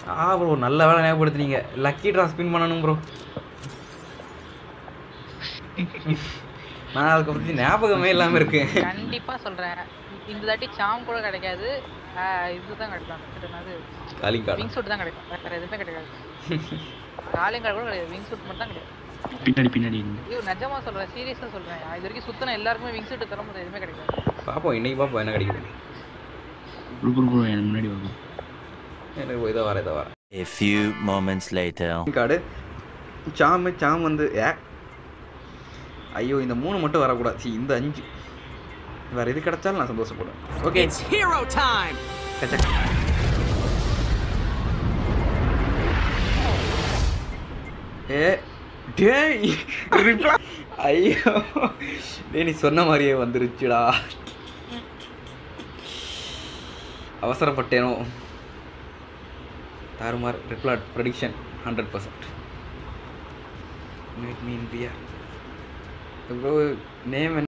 ஆ bro நல்ல வேலை ஞாபகப்படுத்துனீங்க லக்கி ட்ரா ஸ்பின் பண்ணணும் ப்ரோ நான் அதுக்கு பற்றி ஞாபகமே இல்லாமல் இருக்கேன் கண்டிப்பா சொல்றேன் இந்த தாட்டி சாம் கூட கிடைக்காது ஆஹ் இதுதான் கிடைக்கும் என்னது காலிங் கார்டு விங் சூட் தான் கிடைக்கும் வேற எதுவுமே கிடைக்காது காலிங் கார்டு கூட கிடையாது விங் சூட் மட்டும் தான் கிடைக்கும் பின்னாடி பின்னாடி ஐயோ நிஜமா சொல்றேன் சீரியஸா சொல்றேன் இது வரைக்கும் சுத்தின எல்லாருக்குமே விங் சூட் தர முடியாது எதுவுமே கிடைக்காது பார்ப்போம் இன்னைக்கு பார்ப்போம் என்ன கிடைக்குது ப்ரோ ப்ரோ ப்ரோ எனக்கு முன்னாடி வாங்க எனக்கு இதை வர இதை வர A few moments later. கார்டு சாமு சாம் வந்து ஏ ஐயோ இந்த மூணு மட்டும் வரக்கூடாது சீ, இந்த அஞ்சு வேற எது கிடைச்சாலும் நான் சந்தோஷப்படுவேன் ஓகே It's hero time! கச்சக் ஏ டேய் reply. ஐயோ டேய் நீ சொன்ன மாதிரியே வந்துருச்சுடா அவசரப்பட்டேனோ தாறுமாறு ரிப்ளாட் prediction hundred percent make me India bro name